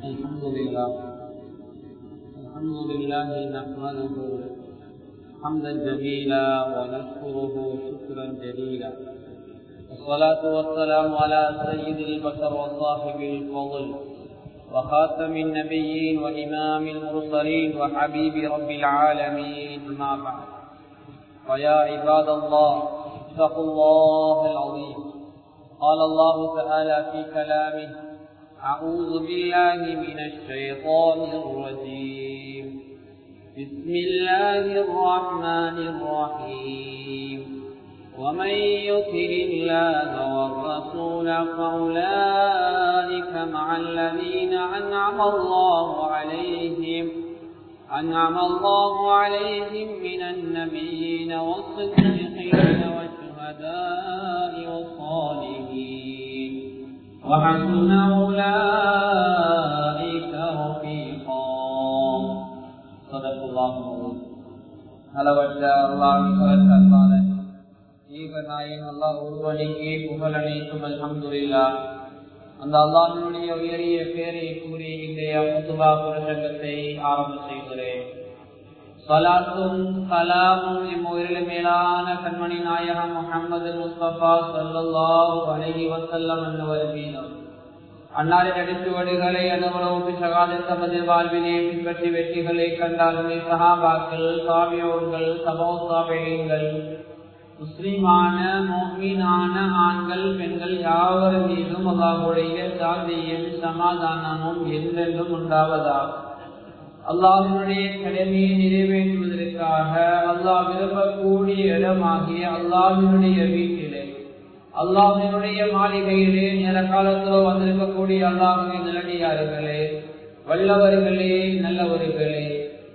الحمد لله الحمد لله نحمده حمدا جميلا ونشكره شكرا جليلا والصلاة والسلام على سيد البشر وصاحب الفضل وخاتم النبيين وإمام المرسلين وحبيب رب العالمين ما بعد ويا عباد الله اتقوا الله العظيم قال الله تعالى في كلامه أعوذ بالله من الشيطان الرجيم بسم الله الرحمن الرحيم ومن يطع الله والرسول فأولئك مع الذين أنعم الله عليهم أنعم الله عليهم من النبيين والصديقين والشهداء والصالحين وحسن أولئك رفيقا صدق الله العظيم அளவற்ற அல்லாஹ் அன்பான ஏகநாயன் அல்லாஹ் ஒருவனுக்கே புகழ் அனைத்தும் அல்ஹம்துலில்லா அந்த அல்லாஹினுடைய உயரிய பேரை கூறி இன்றைய முத்துபா புரசங்கத்தை ஆரம்ப செய்கிறேன் சலாத்தும் கலாமும் எம்முயிரில் மேலான கண்மணி நாயகம் முகமது முஸ்தபா சல்லாஹூ அலஹி வசல்லம் என்னவர் மீதும் அன்னாரின் அடிச்சுவடுகளை அனுபவம் சகாத தமது வாழ்வினை பின்பற்றி வெற்றிகளை கண்டாலுமே சகாபாக்கள் சாமியோர்கள் சமோ சாபியங்கள் முஸ்லிமான மோமீனான ஆண்கள் பெண்கள் யாவர் மீதும் அல்லாஹுடைய சாந்தியும் சமாதானமும் என்றென்றும் உண்டாவதாகும் அல்லாஹினுடைய கடமையை நிறைவேற்றுவதற்காக அல்லாஹ் விரும்பக்கூடிய இடமாகிய அல்லாஹினுடைய வீட்டிலே அல்லாஹினுடைய மாளிகையிலே நேர காலத்தில் வந்திருக்கக்கூடிய அல்லாஹின் நிலடியார்களே வல்லவர்களே நல்லவர்களே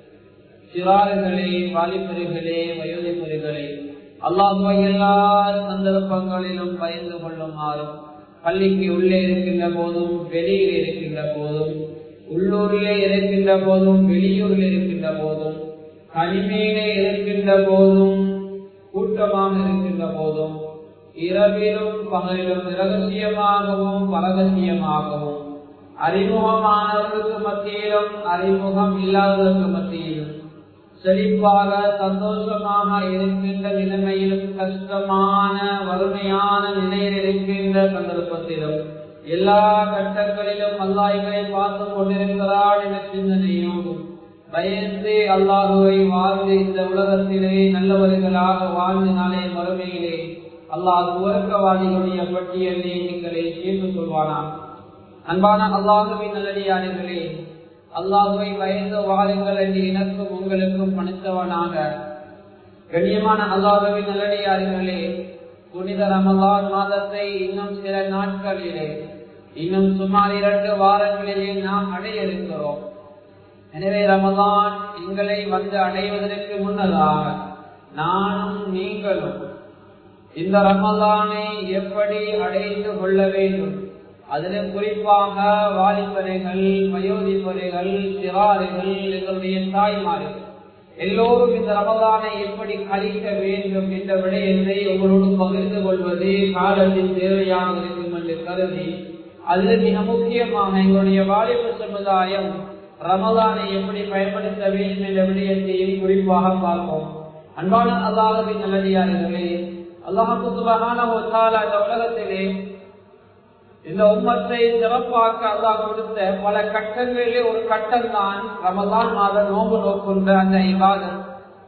சிறார்களே வாலிபர்களே வயோதிபர்களே அல்லாஹுவை எல்லா சந்தர்ப்பங்களிலும் பயந்து கொள்ளுமாறும் பள்ளிக்கு உள்ளே இருக்கின்ற போதும் வெளியில் இருக்கின்ற போதும் உள்ளூரிலே இருக்கின்ற போதும் வெளியூரில் இருக்கின்ற போதும் தனிமையிலே இருக்கின்ற போதும் கூட்டமாக இருக்கின்ற போதும் இரவிலும் பகலிலும் இரகசியமாகவும் பரகசியமாகவும் அறிமுகமானவர்களுக்கு மத்தியிலும் அறிமுகம் இல்லாதவர்களுக்கு மத்தியிலும் செழிப்பாக சந்தோஷமாக இருக்கின்ற நிலைமையிலும் கஷ்டமான வறுமையான நிலையில் இருக்கின்ற சந்தர்ப்பத்திலும் எல்லா கட்டங்களிலும் அல்லாஹ்களை பார்த்து கொண்டிருக்கிறாள் என்ற சிந்தனையோடு பயந்து அல்லாஹுவை வாழ்ந்து இந்த உலகத்திலே நல்லவர்களாக வாழ்ந்த நாளே மறுமையிலே அல்லாஹ் உறக்கவாதிகளுடைய பட்டியலை நீங்களை சேர்ந்து கொள்வானா அன்பான அல்லாஹுவின் நல்லடியார்களே அல்லாஹுவை பயந்து வாழுங்கள் என்று எனக்கும் உங்களுக்கும் பணித்தவனாக கண்ணியமான அல்லாஹுவின் நல்லடியார்களே புனித ரமலான் மாதத்தை இன்னும் சில நாட்களிலே இன்னும் சுமார் இரண்டு வாரங்களிலே நாம் அடைய இருக்கிறோம் எனவே ரமலான் எங்களை வந்து அடைவதற்கு முன்னதாக நானும் நீங்களும் இந்த ரமலானை எப்படி அடைந்து கொள்ள வேண்டும் அதில் குறிப்பாக வாலிபரைகள் வயோதிபரைகள் சிறாறுகள் எங்களுடைய தாய்மார்கள் எல்லோரும் இந்த ரமதானை எப்படி கழிக்க வேண்டும் என்ற விடயத்தை உங்களோடு பகிர்ந்து கொள்வது காலத்தின் தேவையாக இருக்கும் என்று கருதி அது மிக முக்கியமாக எங்களுடைய வாலிப சமுதாயம் ரமதானை எப்படி பயன்படுத்த வேண்டும் என்ற விடயத்தையும் குறிப்பாக பார்ப்போம் அன்பான அல்லாஹின் நல்லடியார்களே அல்லாஹு சுபகான இந்த உலகத்திலே இந்த உம்மத்தை சிறப்பாக்க அல்லாஹ் கொடுத்த பல கட்டங்களிலே ஒரு கட்டம் தான் ரமதான் மாதம் நோம்பு நோக்குன்ற அந்த இவாதம்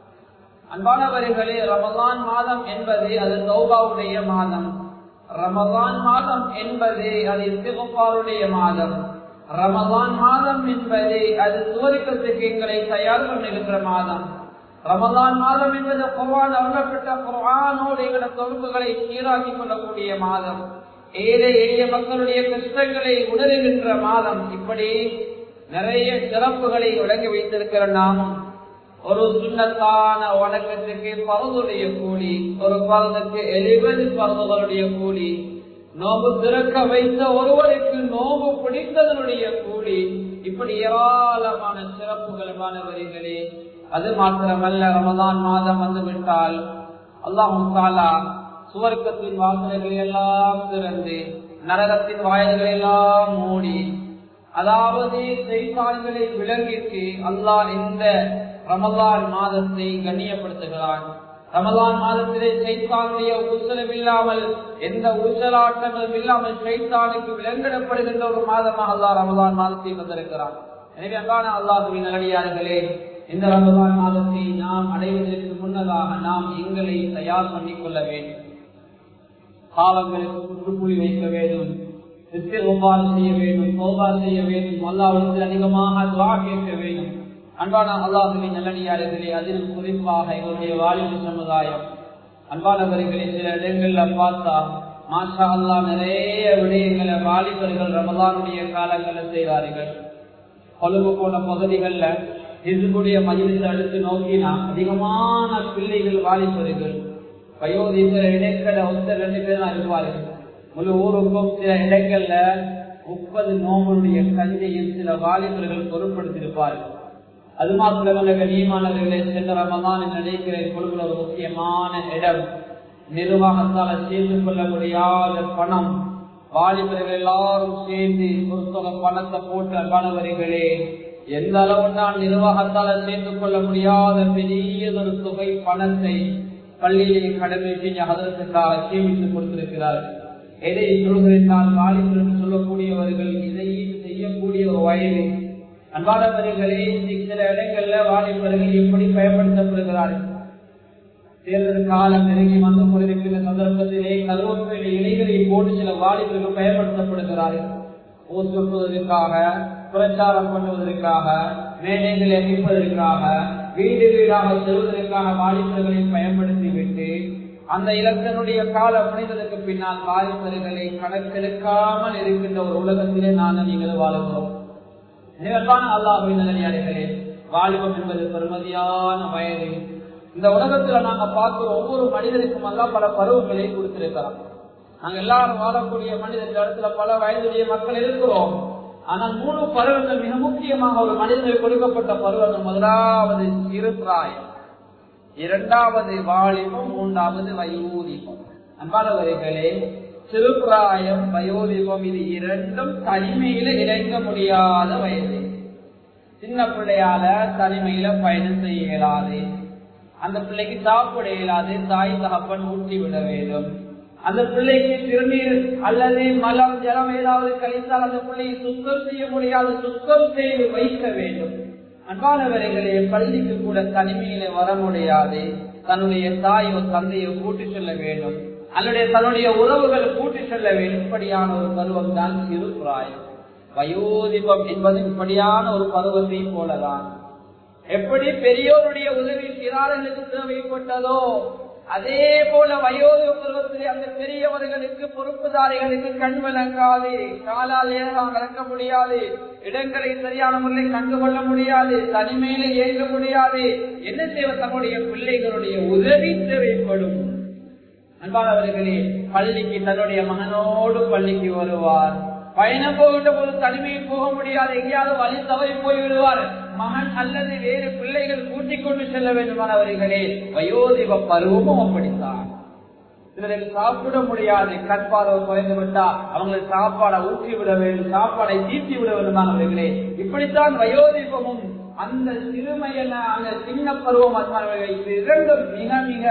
அன்பானவர்களே ரமதான் மாதம் என்பது அது சௌபாவுடைய மாதம் ரமதான் மாதம் என்பது அது சிவப்பாருடைய மாதம் ரமதான் மாதம் என்பது அது சுவரிக்கத்துக்கு எங்களை தயார் பண்ணிருக்கிற மாதம் ரமதான் மாதம் என்பது குர்வான் அருளப்பட்ட குர்வானோடு எங்களோட தொடர்புகளை சீராக்கி கொள்ளக்கூடிய மாதம் ஏழை எளிய மக்களுடைய கஷ்டங்களை உணர்கின்ற மாதம் இப்படி நிறைய சிறப்புகளை வழங்கி வைத்திருக்கிற நாமும் ஒரு சுண்ணத்தான வணக்கத்துக்கு பருதுடைய கூலி ஒரு பருதுக்கு எழுபது பருதுகளுடைய கூலி நோம்பு திறக்க வைத்த ஒருவருக்கு நோம்பு பிடித்ததனுடைய கூலி இப்படி ஏராளமான சிறப்புகள் மாணவர்களே அது மாத்திரமல்ல ரமதான் மாதம் வந்துவிட்டால் அல்லாஹு தாலா சுவர்க்கத்தின் வாசல்களை எல்லாம் திறந்து நரகத்தின் வாயில்களை எல்லாம் மூடி அதாவது செய்தான்களை விலங்கிற்கு அல்லாஹ் இந்த ரமலான் மாதத்தை கண்ணியப்படுத்துகிறான் ரமலான் மாதத்திலே சைத்தானுடைய ஊசலம் இல்லாமல் எந்த ஊசலாட்டங்களும் இல்லாமல் சைத்தானுக்கு விலங்கிடப்படுகின்ற ஒரு மாதமாக அல்லாஹ் ரமலான் மாதத்தை வந்திருக்கிறான் எனவே அங்கான அல்லாஹுவின் நல்லடியார்களே இந்த ரமலான் மாதத்தை நாம் அடைவதற்கு முன்னதாக நாம் எங்களை தயார் பண்ணிக் கொள்ள வேண்டும் பாவங்களுக்கு முற்றுப்புள்ளி வைக்க வேண்டும் நித்தியபாடு செய்ய வேண்டும் சோபா செய்ய வேண்டும் அல்லாவிடத்தில் அதிகமாக துவா கேட்க வேண்டும் அன்பான அல்லாஹுவின் நல்லடியார்களே அதில் குறிப்பாக எங்களுடைய வாலிப சமுதாயம் அன்பானவர்களை சில இடங்கள்ல பார்த்தா மாஷா அல்லா நிறைய விடயங்களை வாலிபர்கள் ரமலானுடைய காலங்களில் செய்கிறார்கள் கொழும்பு போன பகுதிகளில் இதுக்குடைய மதிலத்தை அடுத்து நோக்கினா அதிகமான பிள்ளைகள் வாலிபர்கள் வயோதிக இடைக்கட ஒத்த ரெண்டு பேர் தான் இருப்பார்கள் முழு ஊருக்கும் சில இடங்கள்ல முப்பது நோம்புடைய கஞ்சையில் சில வாலிபர்கள் பொருட்படுத்தியிருப்பார்கள் அது மாத்திரமல்ல கண்ணியமானவர்களே சென்ற ரமதான் நினைக்கிற கொள்கிற ஒரு முக்கியமான இடம் நிர்வாகத்தால் சேர்ந்து கொள்ள முடியாத பணம் வாலிபர்கள் எல்லாரும் சேர்ந்து ஒரு தொகை பணத்தை போட்டு அன்பானவர்களே எந்த அளவு நான் நிர்வாகத்தால சேர்ந்து கொள்ள முடியாத பெரியதொரு தொகை பணத்தை பள்ளியிலே கடமை செஞ்ச அதற்காக சேமித்துக் கொடுத்திருக்கிறார்கள் எதை சொல்கிறேன் வாலிபர்கள் சொல்லக்கூடியவர்கள் இதையும் செய்யக்கூடிய ஒரு வயது அன்பானவர்களே சில இடங்கள்ல வாலிபர்கள் எப்படி பயன்படுத்தப்படுகிறார்கள் தேர்தல் காலம் நெருங்கி வந்து கொண்டிருக்கிற சந்தர்ப்பத்திலே கருவப்பில் இலைகளை போட்டு சில வாலிபர்கள் பயன்படுத்தப்படுகிறார்கள் ஓர் சொல்வதற்காக பிரச்சாரம் பண்ணுவதற்காக மேடைகளை அமைப்பதற்காக வீடு வீடாக செல்வதற்காக வாலிபர்களை பயன்படுத்திவிட்டு அந்த இலக்கனுடைய கால புனிதற்கு பின்னால் வாலிபர்களை கணக்கெடுக்காமல் இருக்கின்ற ஒரு உலகத்திலே நாங்கள் நீங்கள் வாழுகிறோம் நிகழ்வான அல்லாஹுவின் நல்லடியார்களே வாலிபம் என்பது பெருமதியான வயது இந்த உலகத்துல நாங்க பார்க்கிற ஒவ்வொரு மனிதருக்கும் எல்லாம் பல பருவங்களை கொடுத்திருக்கிறோம் நாங்க எல்லாரும் வாழக்கூடிய மனிதர் இந்த இடத்துல பல வயதுடைய மக்கள் இருக்கிறோம் ஆனால் மூணு பருவங்கள் மிக முக்கியமாக ஒரு மனிதனுக்கு கொடுக்கப்பட்ட பருவங்கள் முதலாவது சிறுபிராயம் இரண்டாவது வாலிபம் மூன்றாவது வயோதிபம் அன்பானவர்களே சிறுபிராயம் வயோதிபம் இது இரண்டும் தனிமையில இறங்க முடியாத வயது சின்ன பிள்ளையால தனிமையில பயணம் செய்ய இயலாது அந்த பிள்ளைக்கு சாப்பிட இயலாது தாய் தகப்பன் ஊட்டி விட வேண்டும் அந்த பிள்ளைக்கு திருநீர் அல்லது மலம் ஜலம் ஏதாவது கழித்தால் அந்த பிள்ளையை சுத்தம் செய்ய முடியாது சுத்தம் செய்து வைக்க வேண்டும் அன்பானவர்களே பள்ளிக்கு கூட தனிமையில வர முடியாது தன்னுடைய தாயோ தந்தையோ கூட்டி செல்ல வேண்டும் அல்லது தன்னுடைய உறவுகள் கூட்டி செல்ல வேண்டும் இப்படியான ஒரு பருவம் தான் சிறு பிராயம் வயோதிபம் என்பது இப்படியான ஒரு பருவத்தை போலதான் எப்படி பெரியோருடைய உதவி சிறார்களுக்கு தேவைப்பட்டதோ அதே போல வயோதிக பருவத்திலே அந்த பெரியவர்களுக்கு பொறுப்புதாரிகளுக்கு கண் விளங்காது காலால் ஏறாம் விளக்க முடியாது இடங்களை சரியான முறையில் கண்டுகொள்ள முடியாது தனிமையில இயங்க முடியாது என்ன செய்வ தன்னுடைய பிள்ளைகளுடைய உதவி தேவைப்படும் அன்பானவர்களே பள்ளிக்கு தன்னுடைய மகனோடு பள்ளிக்கு வருவார் பயணம் போகின்ற போது தனிமையில் போக முடியாது எங்கேயாவது வழி தவறி போய் விடுவார் மகன் அல்லது வேறு பிள்ளைகள் கூட்டிக் கொண்டு செல்ல வேண்டுமானவர்களே வயோதிப பருவமும் அப்படித்தான் சிலருக்கு சாப்பிட முடியாது கற்பார்வை குறைந்து விட்டா அவங்களுக்கு சாப்பாடை ஊற்றி விட வேண்டும் சாப்பாடை தீர்த்தி விட வேண்டுமானவர்களே இப்படித்தான் வயோதிபமும் அந்த சிறுமையன அந்த சின்ன பருவம் அன்பானவர்கள் இது இரண்டும் மிக மிக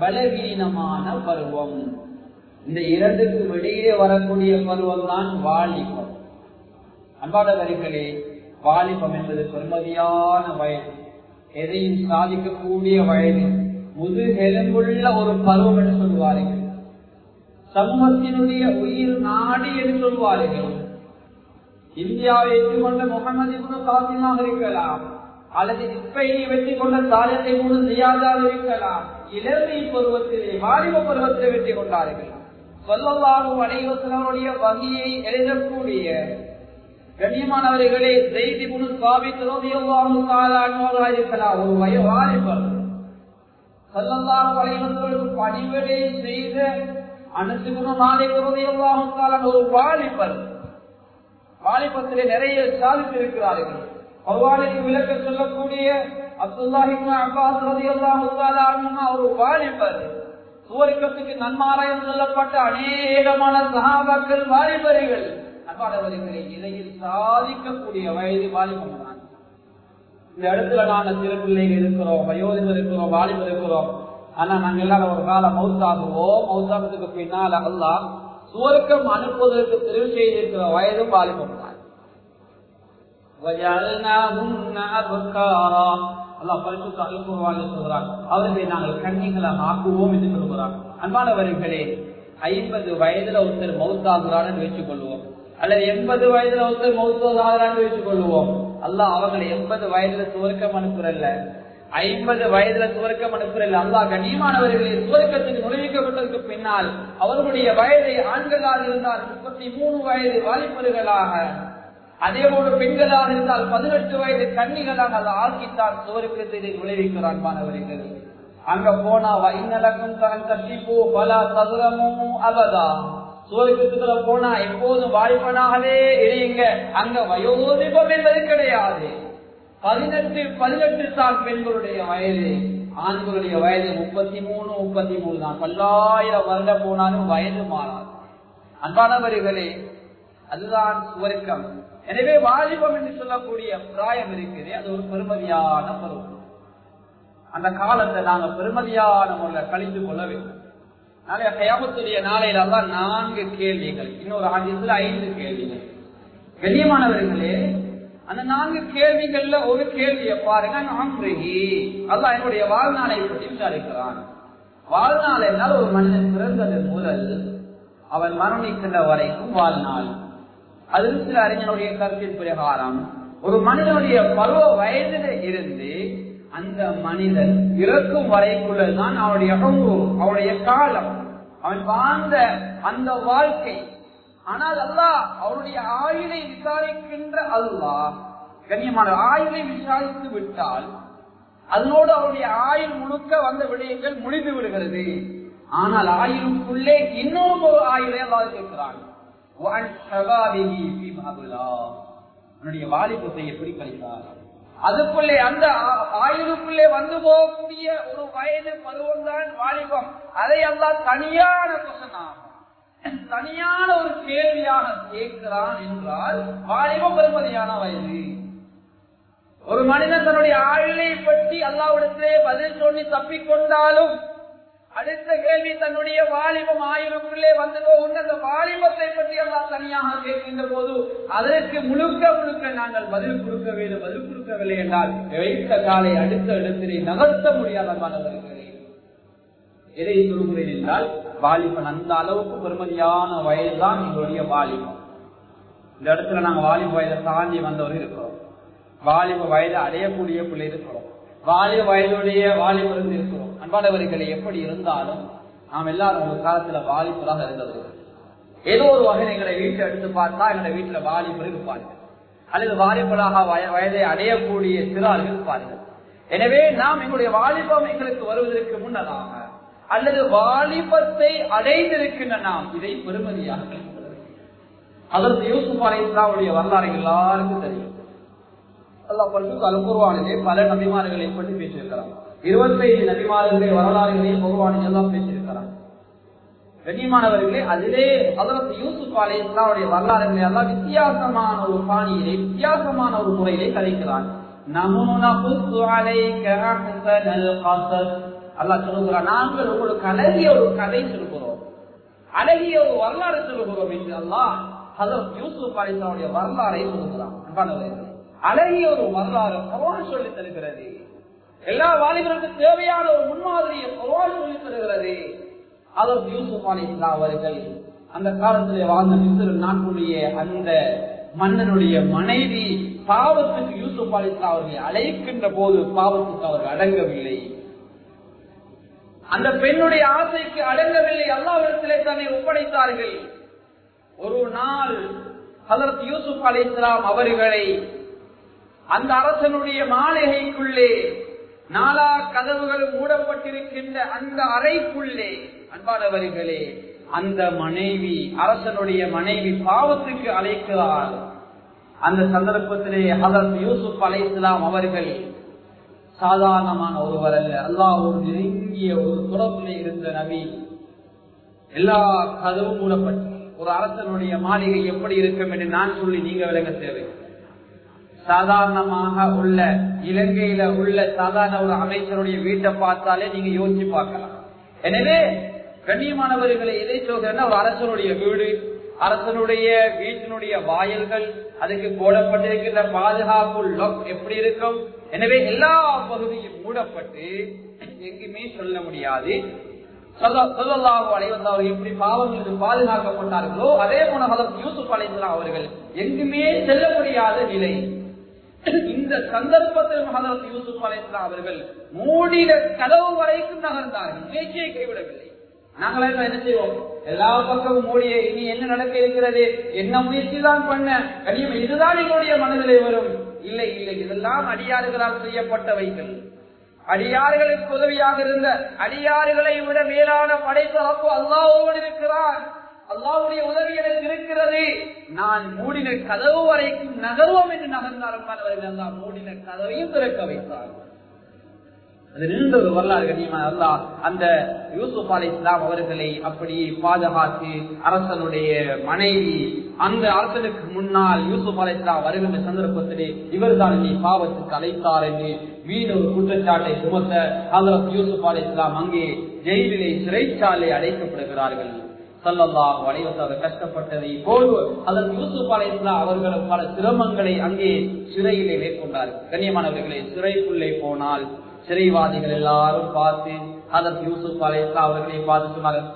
பலவீனமான பருவம் இந்த இரண்டுக்கும் இடையே வரக்கூடிய பருவம் தான் வாலிபம் அன்பானவர்களே வாலிபம் என்பது பெருமதியான வயது எதையும் சாதிக்கக்கூடிய வயது முதுகெலும்புள்ள ஒரு பருவம் என்று சொல்வார்கள் சமூகத்தினுடைய உயிர் நாடி என்று சொல்வார்கள் இந்தியாவை வெற்றி கொண்ட முகமது இப்னு காசிமாக இருக்கலாம் அல்லது இஸ்பெயினை வெற்றி கொண்ட தாலத்தை மூணு செய்யாதாக இருக்கலாம் இளமை பருவத்திலே வாலிப பருவத்திலே வெற்றி கொண்டார்கள் சொல்லல்லாகும் அனைவசனுடைய வகையை எழுதக்கூடிய கண்ணியமானவர்களே செய்தி முழு சாபித்திரோதியவாகும் காலானோராக இருக்கலாம் ஒரு வய வாலிபர் சொல்லல்லாகும் அனைவர்களுக்கு பணிவிடை செய்த அனுசுகுண மாலைக்குறதையவாகும் காலான ஒரு வாலிபர் வாலிபத்திலே நிறைய சாதித்திருக்கிறார்கள் பகவானுக்கு விளக்க சொல்லக்கூடிய அப்துல்லாஹிம் அப்பாஸ் ரதியல்லாஹு ஒரு வாலிபர் சுவர்க்கத்துக்கு நன்மாராயம் சொல்லப்பட்ட அநேகமான சகாபாக்கள் வாலிபர்கள் அன்பானவர்களை இதையில் சாதிக்கக்கூடிய வயது வாலிபம் தான் இந்த இடத்துல நாங்க சிறு பிள்ளைகள் இருக்கிறோம் வயோதிபர் இருக்கிறோம் வாலிபர் இருக்கிறோம் ஆனா நாங்க எல்லாரும் ஒரு காலம் மவுத்தாகுவோம் மவுத்தாகிறதுக்கு பின்னால அல்லாஹ் சுவர்க்கம் அனுப்புவதற்கு தெரிவு செய்திருக்கிற வயதும் வாலிபம் தான் அவர்களை நாங்கள் கண்ணிகளாக ஆக்குவோம் என்று சொல்கிறார் அன்பானவர்களே ஐம்பது வயதுல ஒருத்தர் மவுத்தாகிறான்னு வச்சுக் கொள்வோம் அல்லது எண்பது வயதுல ஒருத்தர் மவுத்தாகிறான்னு வச்சுக் கொள்வோம் அல்ல அவங்களை எண்பது வயதுல சுவர்க்கம் அனுப்புறல்ல ஐம்பது வயதுல சுவர்க்கம் அனுப்புறல்ல அல்லா கண்ணியமானவர்களை சுவர்க்கத்துக்கு நுழைவிக்கப்பட்டதற்கு பின்னால் அவர்களுடைய வயதை ஆண்களாக இருந்தால் முப்பத்தி மூணு வயது வாலிபர்களாக அதே போல பெண்களாக இருந்தால் பதினெட்டு வயது கன்னிகளாக அதை ஆக்கித்தான் சுவர்க்கத்தை நுழைவிக்கிறான் மாணவர்கள் அங்க போனா வைநலக்கும் தன் கட்டிப்போ பல சதுரமும் அவதா சுவர்க்கத்துக்குள்ள போனா எப்போதும் வாய்ப்பனாகவே இருங்க அங்க வயோதிபம் என்பது கிடையாது பதினெட்டு பதினெட்டு தான் பெண்களுடைய வயது ஆண்களுடைய வயது முப்பத்தி மூணு முப்பத்தி மூணு தான் பல்லாயிரம் வருடம் போனாலும் வயது மாறாது அன்பானவர்களே அதுதான் சுவர்க்கம் எனவே வாலிபம் என்று சொல்லக்கூடிய பிராயம் இருக்குது அது ஒரு பெருமதியான பருவம் அந்த காலத்தை நாங்க பெருமதியான முறையில் கழித்து கொள்ள வேண்டும் நாளைய கயாமத்துடைய நாளையில தான் நான்கு கேள்விகள் இன்னொரு ஆண்டியத்துல ஐந்து கேள்விகள் கண்ணியமானவர்களே அந்த நான்கு கேள்விகள்ல ஒரு கேள்வியை பாருங்க நான்கு அதான் என்னுடைய வாழ்நாளை பற்றி விசாரிக்கிறான் வாழ்நாள் என்றால் ஒரு மனிதன் பிறந்தது முதல் அவன் மரணிக்கின்ற வரைக்கும் வாழ்நாள் அது சில அறிஞருடைய கருத்தின் பிரகாரம் ஒரு மனிதனுடைய பருவ வயதில இருந்து அந்த மனிதன் இறக்கும் வரைக்குள்ளதான் அவனுடைய அவனுடைய காலம் அவன் வாழ்ந்த அந்த வாழ்க்கை ஆனால் அல்லாஹ் அவருடைய ஆயுளை விசாரிக்கின்ற அல்லாஹ் கண்ணியமான ஆயுளை விசாரித்து விட்டால் அதனோடு அவருடைய ஆயுள் முழுக்க வந்த விடயங்கள் முடிந்து விடுகிறது ஆனால் ஆயுளுக்குள்ளே இன்னும் ஒரு ஆயுளை அல்லாஹ் கேட்கிறான் அவனுடைய வாலிபத்தை எப்படி கழித்தார் அதுக்குள்ளே அந்த ஆயுளுக்குள்ளே வந்து போகக்கூடிய ஒரு வயது பருவம் தான் வாலிபம் அதை எல்லாம் தனியான கொசனாகும் தனியான ஒரு கேள்வியாக கேட்கிறான் என்றால் வாலிபம் பெருமதியான வயது ஒரு மனிதன் தன்னுடைய ஆயுளை பற்றி அல்லாவிடத்திலே பதில் சொல்லி தப்பிக்கொண்டாலும் அடுத்த கேள்வி தன்னுடைய வாலிபம் ஆயுளுக்குள்ளே வந்து போகின்ற அந்த வாலிபத்தை பற்றி எல்லாம் தனியாக கேட்கின்ற போது அதற்கு முழுக்க முழுக்க நாங்கள் பதில் கொடுக்க வேண்டும் பதில் கொடுக்கவில்லை என்றால் வைத்த காலை அடுத்த இடத்திலே நகர்த்த முடியாத மாணவர்களே எதை சொல்கிறேன் என்றால் வாலிபன் அந்த அளவுக்கு பெருமதியான வயதுதான் எங்களுடைய வாலிபம் இந்த இடத்துல நாங்க வாலிப வயதை தாண்டி வந்தவர் இருக்கிறோம் வாலிப வயதை அடையக்கூடிய பிள்ளை இருக்கிறோம் வாலிப வயதுடைய வாலிபர்கள் இருக்கிறோம் அன்பானவர்களை எப்படி இருந்தாலும் நாம் எல்லாரும் ஒரு காலத்துல வாலிபராக இருந்தவர்கள் ஏதோ ஒரு வகை எங்களை வீட்டை எடுத்து பார்த்தா எங்களை வீட்டுல வாலிபர் இருப்பார்கள் அல்லது வாலிபராக வயதை அடையக்கூடிய சிறார்கள் இருப்பார்கள் எனவே நாம் எங்களுடைய வாலிபம் எங்களுக்கு வருவதற்கு முன்னதாக அல்லது வாலிபத்தை அடைந்திருக்கின்ற நாம் இதை பெருமதியாக அதற்கு யூசுப் அலை இஸ்லாமுடைய வரலாறு எல்லாருக்கும் தெரியும் குருவானிலே பல நபிமார்களை பற்றி பேசியிருக்கிறார் இருபத்தைந்து நபிமார்களுடைய வரலாறுகளையும் குருவானில் எல்லாம் பேசியிருக்கிறார் கண்ணியமானவர்களே அதிலே அதற்கு யூசுப் அலை இஸ்லாமுடைய வரலாறுகளை எல்லாம் வித்தியாசமான ஒரு பாணியிலே வித்தியாசமான ஒரு முறையிலே கதைக்கிறான் அல்லா சொல்லுகிறான் நாங்கள் உங்களுக்கு அழகிய ஒரு கதை சொல்கிறோம் அழகிய ஒரு வரலாறு சொல்லுகிறோம் என்று அல்லாஹ் ஹசரத் யூசுப் அலிஸ்லாவுடைய வரலாறை சொல்லுகிறான் அன்பானவர்களே அழகிய ஒரு வரலாறு பகவான் சொல்லி தருகிறது எல்லா வாலிபருக்கும் தேவையான ஒரு முன்மாதிரியை பகவான் சொல்லி தருகிறது அதற்கு யூசுப் அலி இஸ்லா அவர்கள் அந்த காலத்திலே வாழ்ந்த மிஸ்ரு நாட்டுடைய அந்த மன்னனுடைய மனைவி பாவத்துக்கு யூசுப் அலி இஸ்லா அவர்களை அழைக்கின்ற போது பாவத்துக்கு அவர்கள் அடங்கவில்லை அந்த பெண்ணுடைய ஆசைக்கு அடங்கவில்லை அல்லாவிடத்திலே தன்னை ஒப்படைத்தார்கள் ஒரு நாள் ஹசரத் யூசுப் அலி இஸ்லாம் அவர்களை அந்த அரசனுடைய மாளிகைக்குள்ளே நாலா கதவுகள் மூடப்பட்டிருக்கின்ற அந்த அறைக்குள்ளே அன்பானவர்களே அந்த மனைவி அரசனுடைய மனைவி பாவத்துக்கு அழைக்கிறார் அந்த சந்தர்ப்பத்திலே ஹசரத் யூசுப் அலை இஸ்லாம் அவர்கள் சாதாரணமான ஒருவர் அல்ல அல்லாஹ் ஒரு நெருங்கிய ஒரு துறப்பிலே இருந்த நபி எல்லா கதவும் மூடப்பட்டு ஒரு அரசனுடைய மாளிகை எப்படி இருக்கும் என்று நான் சொல்லி நீங்க விளங்க தேவை சாதாரணமாக உள்ள இலங்கையில உள்ள சாதாரண ஒரு அமைச்சருடைய வீட்டை பார்த்தாலே நீங்க யோசிச்சு பார்க்கலாம் எனவே கண்ணியமானவர்களை எதை சொல்கிறேன்னா ஒரு அரசனுடைய வீடு அரசனுடைய வீட்டினுடைய வாயில்கள் அதுக்கு போடப்பட்டிருக்கின்ற பாதுகாப்பு லொக் எப்படி இருக்கும் எனவே எல்லா பகுதியும் மூடப்பட்டு எங்குமே சொல்ல முடியாது அவர்கள் எப்படி பாவங்களுக்கு பாதுகாக்கப்பட்டார்களோ அதே போன யூசுப் அலைசலாம் அவர்கள் எங்குமே செல்ல முடியாத நிலை இந்த சந்தர்ப்பத்தில் ஹதரத் யூசுப் அலைசலாம் அவர்கள் மூடின கதவு வரைக்கும் நகர்ந்தார்கள் முயற்சியை கைவிடவில்லை நாங்கள் என்ன செய்வோம் எல்லா பக்கமும் மூடிய இனி என்ன நடக்க இருக்கிறது என்ன முயற்சி தான் பண்ண கனியம் இதுதான் எங்களுடைய மனதிலே வரும் இல்லை இல்லை இதெல்லாம் அடியாறுகளால் செய்யப்பட்டவைகள் அடியார்களுக்கு உதவியாக இருந்த அடியாறுகளை விட மேலான படைத்தரப்பு அல்லாவோடு இருக்கிறான் அல்லாவுடைய உதவி எனக்கு இருக்கிறது நான் மூடின கதவு வரைக்கும் நகர்வோம் என்று நகர்ந்தார்கள் அல்லா மூடின கதவையும் திறக்க வைத்தார் அது நீண்ட ஒரு வரலாறு கண்ணியமான அல்லா அந்த யூசுப் அலி இஸ்லாம் அவர்களை அப்படி பாதுகாத்து அரசனுடைய மனைவி அந்த அரசனுக்கு முன்னால் யூசுப் அலி இஸ்லாம் வருகின்ற சந்தர்ப்பத்திலே இவர்தான் நீ பாவத்துக்கு அழைத்தார் என்று வீடு ஒரு குற்றச்சாட்டை சுமத்த ஹசரத் யூசுப் அலி இஸ்லாம் அங்கே ஜெயிலிலே சிறைச்சாலை அடைக்கப்படுகிறார்கள் சல்லல்லாஹு அலைவசாக கஷ்டப்பட்டதை போல் அதன் யூசுப் அலை இஸ்லாம் அவர்களும் பல சிரமங்களை அங்கே சிறையிலே மேற்கொண்டார்கள் கண்ணியமானவர்களை சிறைக்குள்ளே போனால் சிறைவாதிகள் எல்லாரும் பார்த்து அதற்கு யூசுப் அலை இஸ்லாம் அவர்களை பார்த்து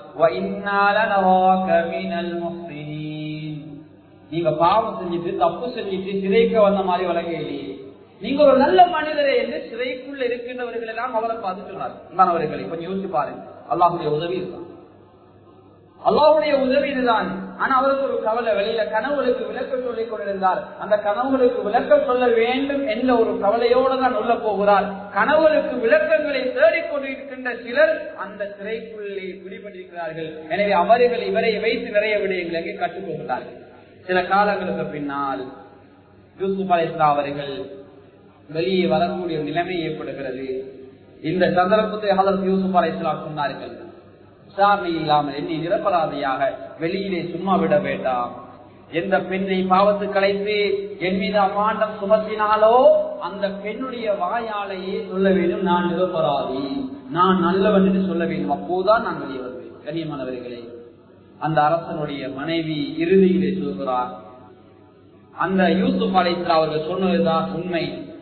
சொன்னார்கள் நீங்க பாவம் செஞ்சுட்டு தப்பு செஞ்சுட்டு சிறைக்கு வந்த மாதிரி வழங்க இல்லையே நீங்க ஒரு நல்ல மனிதரை என்று சிறைக்குள்ள இருக்கின்றவர்கள் எல்லாம் அவரை பார்த்து சொன்னார் மாணவர்களை கொஞ்சம் யோசிச்சு பாருங்க அல்லாஹுடைய உதவி இருக்கான் அல்லாவுடைய உதவி இதுதான் ஆனா அவருக்கு ஒரு கவலை வெளியில கனவுகளுக்கு விளக்கம் சொல்லிக் கொண்டிருந்தார் அந்த கனவுகளுக்கு விளக்கம் சொல்ல வேண்டும் என்ற ஒரு கவலையோடு தான் உள்ள போகிறார் கனவுகளுக்கு விளக்கங்களை தேடிக்கொண்டிருக்கின்ற சிலர் அந்த சிறைக்குள்ளே பிடிபட்டிருக்கிறார்கள் எனவே அவர்கள் இவரை வைத்து நிறைய விடயங்களை அங்கே கற்றுக்கொள்கிறார்கள் சில காலங்களுக்கு பின்னால் யூசுப் அலிஸ்லா அவர்கள் வெளியே வரக்கூடிய நிலைமை ஏற்படுகிறது இந்த சந்தர்ப்பத்தை ஹலர் யூசுப் அலிஸ்லாம் சொன்னார்கள் விசாரணை இல்லாமல் என்னை நிரபராதியாக வெளியிலே சும்மா விட வேண்டாம் எந்த பெண்ணை பாவத்து கலைத்து என் மீது அம்மாண்டம் சுமத்தினாலோ அந்த பெண்ணுடைய வாயாலேயே சொல்ல வேண்டும் நான் நிரபராதி நான் நல்லவன் என்று சொல்ல வேண்டும் அப்போதான் நான் வெளியே வருவேன் கண்ணியமானவர்களே அந்த அரசனுடைய மனைவி இறுதியிலே சொல்கிறார் அந்த யூசுப் அலைத்ரா அவர்கள் சொன்னதுதான் உண்மை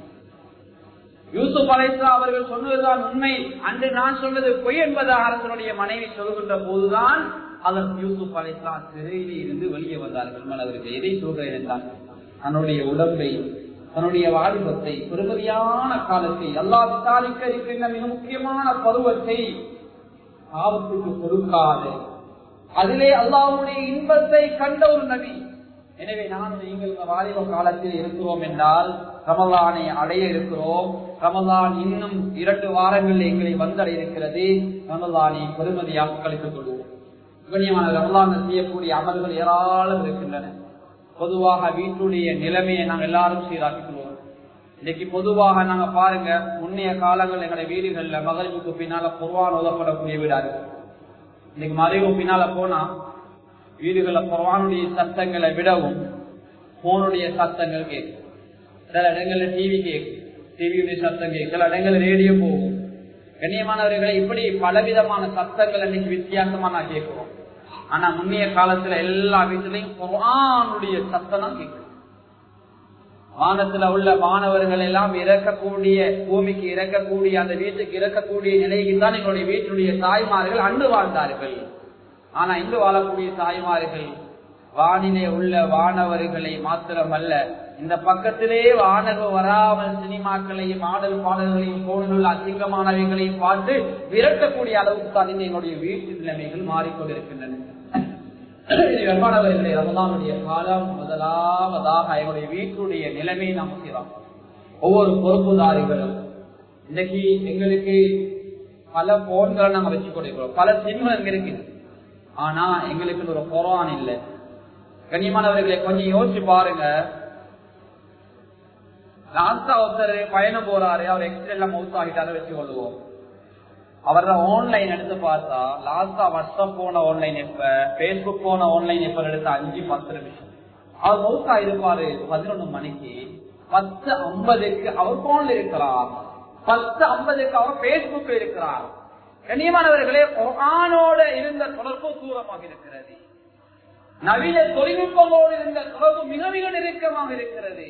யூசுப் அலைத்ரா அவர்கள் சொன்னதுதான் உண்மை அன்று நான் சொன்னது பொய் என்பதாக அரசனுடைய மனைவி சொல்கின்ற போதுதான் அதற்கு யூசுப் அலைத்ரா சிறையிலே இருந்து வெளியே வந்தார்கள் மனவர்கள் எதை சொல்கிறேன் என்றால் தன்னுடைய உடம்பை தன்னுடைய வாலிபத்தை பெருமதியான காலத்தை எல்லா விசாரிக்க இருக்கின்ற மிக முக்கியமான பருவத்தை ஆபத்துக்கு கொடுக்காது அதிலே அல்லாவுடைய இன்பத்தை கண்ட ஒரு நபி எனவே நான் நீங்கள் இந்த வாலிப காலத்தில் இருக்கிறோம் என்றால் ரமலானை அடைய இருக்கிறோம் ரமலான் இன்னும் இரண்டு வாரங்களில் எங்களை வந்தடைய இருக்கிறது ரமலானை பெருமதியாக கழித்துக் கொள்வோம் கண்ணியமான ரமலான் செய்யக்கூடிய அமல்கள் ஏராளம் இருக்கின்றன பொதுவாக வீட்டுடைய நிலைமையை நாங்கள் எல்லாரும் சீராக்கிக் கொள்வோம் இன்னைக்கு பொதுவாக நாங்க பாருங்க முன்னைய காலங்கள் எங்களுடைய வீடுகள்ல மகளிருக்கு பின்னால குர்வான் உதப்படக்கூடிய வீடாரு இன்னைக்கு மறைவு பின்னால போனா வீடுகள குர்வானுடைய சத்தங்களை விடவும் போனுடைய சத்தங்கள் கேட்கும் சில இடங்கள்ல டிவி கேட்கும் டிவியுடைய சத்தம் கேட்கும் சில இடங்கள்ல ரேடியோ போகும் கண்ணியமானவர்களை இப்படி பலவிதமான சத்தங்கள் இன்னைக்கு வித்தியாசமா நான் கேட்கிறோம் ஆனா முன்னைய காலத்துல எல்லா வீட்டிலையும் குர்ஆனுடைய சத்தம் தான் கேட்கும் வானத்துல உள்ள மாணவர்கள் எல்லாம் இறக்கக்கூடிய பூமிக்கு இறக்கக்கூடிய அந்த வீட்டுக்கு இறக்கக்கூடிய நிலைக்கு தான் எங்களுடைய வீட்டினுடைய தாய்மார்கள் அன்று வாழ்ந்தார்கள் ஆனா இன்று வாழக்கூடிய தாய்மார்கள் வானிலே உள்ள வானவர்களை மாத்திரமல்ல இந்த பக்கத்திலே வானகம் வராமல் சினிமாக்களையும் ஆடல் பாடல்களையும் போனுள்ள அசிங்கமானவைகளையும் பார்த்து விரட்டக்கூடிய அளவுக்கு தான் எங்களுடைய வீட்டு நிலைமைகள் மாறிக்கொண்டிருக்கின்றன வெப்பானவர்களே ரமதானுடைய காலம் முதலாவதாக எங்களுடைய வீட்டுடைய நிலைமை நாம் செய்யலாம் ஒவ்வொரு பொறுப்புதாரிகளும் இன்னைக்கு எங்களுக்கு பல போன்களை நாங்க வச்சு கொடுக்கிறோம் பல சிம்கள் எங்க இருக்கு ஆனா எங்களுக்கு ஒரு குரான் இல்லை கண்ணியமானவர்களை கொஞ்சம் யோசிச்சு பாருங்க லாஸ்டா ஒருத்தர் பயணம் போறாரு அவர் எக்ஸ்ட்ரா மவுத் ஆகிட்டாரு வச்சு கொள்ளுவோம் அவர ஆன்லைன் எடுத்து பார்த்தா லாஸ்டா வாட்ஸ்அப் போன ஆன்லைன் எப்ப பேஸ்புக் போன ஆன்லைன் எப்ப எடுத்த அஞ்சு பத்து நிமிஷம் அவர் மௌத்தா இருப்பாரு பதினொன்னு மணிக்கு பத்து ஐம்பதுக்கு அவர் போன்ல இருக்கிறார் பத்து ஐம்பதுக்கு அவர் பேஸ்புக் இருக்கிறார் கண்ணியமானவர்களே குரானோட இருந்த தொடர்பு தூரமாக இருக்கிறது நவீன தொழில்நுட்பங்களோடு இருந்த தொடர்பு மிக மிக நெருக்கமாக இருக்கிறது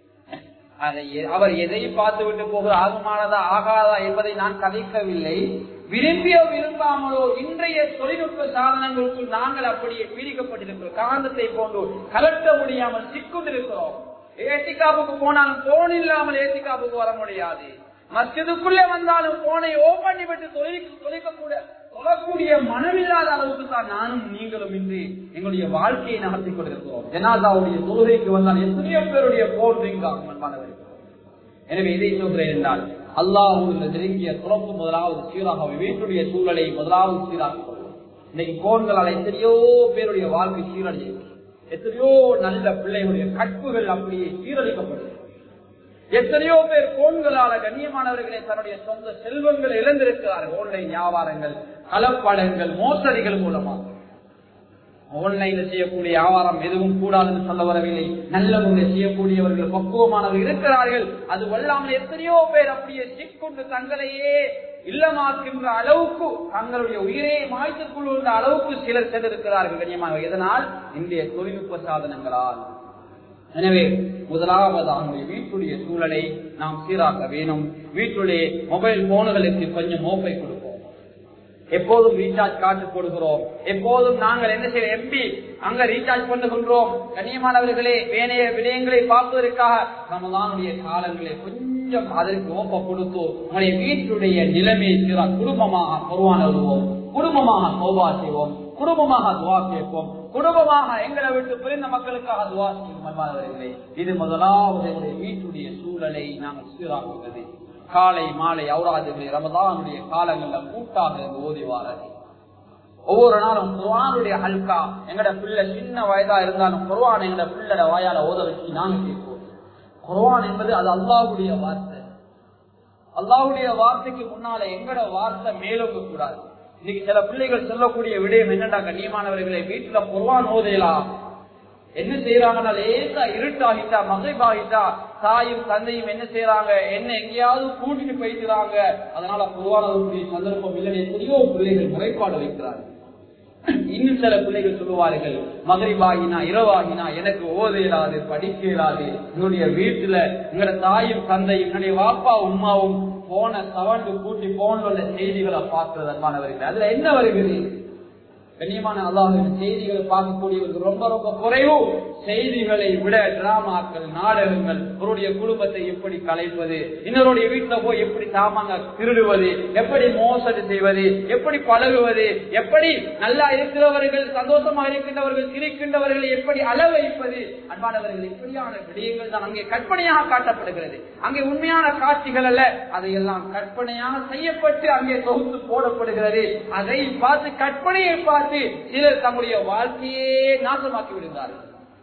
அதை எ- அவர் எதை பார்த்து விட்டு போகிற ஆகுமானதா ஆகாதா என்பதை நான் கதைக்கவில்லை விரும்பியோ விரும்பாமலோ இன்றைய தொழில்நுட்ப சாதனங்களுக்குள் நாங்கள் அப்படியே பீடிக்கப்பட்டிருக்கிறோம் காந்தத்தை போன்று கலட்ட முடியாமல் சிக்குண்டிருக்கிறோம் ஏசிகாப்புக்கு போனாலும் போன் இல்லாமல் ஏசிகாப்புக்கு வர முடியாது மஸ்ஜிதுக்குள்ளே வந்தாலும் போனை ஓபன் பண்ணி விட்டு தொழில் தொலைக்கக்கூடிய சொல்லக்கூடிய மனமில்லாத அளவுக்கு தான் நானும் நீங்களும் இன்றி எங்களுடைய வாழ்க்கையை நடத்திக் கொண்டிருக்கிறோம் ஜனாதாவுடைய தொழுகைக்கு வந்தால் எத்தனையோ பேருடைய போன் ரிங் ஆகும் அன்பானவர்களே. எனவே இதை சொல்கிறேன் என்றால் அல்லாஹ் நெருங்கிய துறப்பு முதலாவது சீராக வீட்டுடைய சூழலை முதலாவது சீராக இன்னைக்கு போன்களால் எத்தனையோ பேருடைய வாழ்க்கை சீரழிஞ்சு எத்தனையோ நல்ல பிள்ளைகளுடைய கற்புகள் அப்படியே சீரழிக்கப்படுது எத்தனையோ பேர் போன்களால கண்ணியமானவர்களே தன்னுடைய சொந்த செல்வங்களை இழந்திருக்கிறார்கள் ஆன்லைன் வியாபாரங்கள் கலப்படங்கள் மோசடிகள் மூலமாக ஆன்லைன்ல செய்யக்கூடிய வியாபாரம் எதுவும் கூடாதுன்னு சொல்ல வரவில்லை நல்ல முறையில் செய்யக்கூடியவர்கள் பக்குவமானவர்கள் இருக்கிறார்கள் அது வல்லாமல் எத்தனையோ பேர் அப்படியே சிக்கொண்டு தங்களையே இல்லமாக்கின்ற அளவுக்கு தங்களுடைய உயிரை மாய்த்துக் கொள்கின்ற அளவுக்கு சிலர் சென்றிருக்கிறார்கள் கண்ணியமானவர்கள் இதனால் இன்றைய தொழில்நுட்ப சாதனங்களால் எனவே முதலாவது அவனுடைய வீட்டுடைய சூழலை நாம் சீராக்க வேணும் வீட்டுடைய மொபைல் போனுகளுக்கு கொஞ்சம் மோப்பை கொடுப்போம் எப்போதும் ரீசார்ஜ் காட்டு போடுகிறோம் எப்போதும் நாங்கள் என்ன செய்ய எம்பி அங்க ரீசார்ஜ் பண்ணுகின்றோம் கண்ணியமானவர்களே வேணைய விடயங்களை பார்ப்பதற்காக ரமதானுடைய காலங்களை கொஞ்சம் அதற்கு ஓப்ப கொடுத்து உங்களுடைய வீட்டுடைய நிலைமையை சீரா குடும்பமாக பொருவான வருவோம் குடும்பமாக சோபா செய்வோம் குடும்பமாக துவா கேட்போம் குடும்பமாக எங்களை விட்டு பிரிந்த மக்களுக்காக துவா செய்யும் அன்பானவர்களே இது முதலாவது எங்களுடைய வீட்டுடைய சூழலை நாங்கள் சீராக்குவது காலை மாலை அவுராதுகளை ரமதானுடைய காலங்கள்ல கூட்டாக இருந்து ஓதி வாரது ஒவ்வொரு நாளும் குர்ஆனுடைய ஹல்கா எங்கட பிள்ளை சின்ன வயதா இருந்தாலும் குர்ஆன் எங்கட பிள்ளட வாயால ஓத வச்சு நாங்க கேட்போம் குர்ஆன் என்பது அது அல்லாஹ்வுடைய வார்த்தை அல்லாஹ்வுடைய வார்த்தைக்கு முன்னால எங்கட வார்த்தை மேலோங்க கூடாது இன்னைக்கு சில பிள்ளைகள் சொல்லக்கூடிய விடயம் என்னடா கண்ணியமானவர்களை வீட்டுல குர்ஆன் ஓதையலாம் என்ன செய்யறாங்கன்னா லேசா இருட்டாகிட்டா மகைபாகிட்டா தாயும் தந்தையும் என்ன செய்யறாங்க என்ன எங்கேயாவது கூட்டிட்டு போயிட்டுறாங்க அதனால பொதுவான சந்தர்ப்பம் இல்லை எத்தனையோ பிள்ளைகள் முறைப்பாடு வைக்கிறாங்க இன்னும் சில பிள்ளைகள் சொல்லுவார்கள் மகரிபாகினா இரவாகினா எனக்கு ஓத இயலாது படிக்க இயலாது என்னுடைய வீட்டுல எங்களோட தாயும் தந்தையும் என்னுடைய வாப்பா உமாவும் போன சவண்டு கூட்டி போன்ல உள்ள செய்திகளை பார்க்கிறது அன்பானவர்கள் அதுல என்ன வருகிறது கண்ணியமான அல்லாஹின் செய்திகளை பார்க்கக்கூடியவர்கள் ரொம்ப ரொம்ப குறைவு செய்திகளை விட டிராமாக்கள் நாடகங்கள் அவருடைய குடும்பத்தை எப்படி கலைப்பது இன்னொருடைய வீட்டுல போய் எப்படி சாமாங்க திருடுவது எப்படி மோசடி செய்வது எப்படி பழகுவது எப்படி நல்லா இருக்கிறவர்கள் சந்தோஷமாக இருக்கின்றவர்கள் சிரிக்கின்றவர்களை எப்படி அள வைப்பது அன்பானவர்கள் இப்படியான விடயங்கள் தான் அங்கே கற்பனையாக காட்டப்படுகிறது அங்கே உண்மையான காட்சிகள் அல்ல அதையெல்லாம் கற்பனையாக செய்யப்பட்டு அங்கே தொகுத்து போடப்படுகிறது அதை பார்த்து கற்பனையை பார்த்து சிலர் தம்முடைய வாழ்க்கையே நாசமாக்கி விடுகிறார்கள்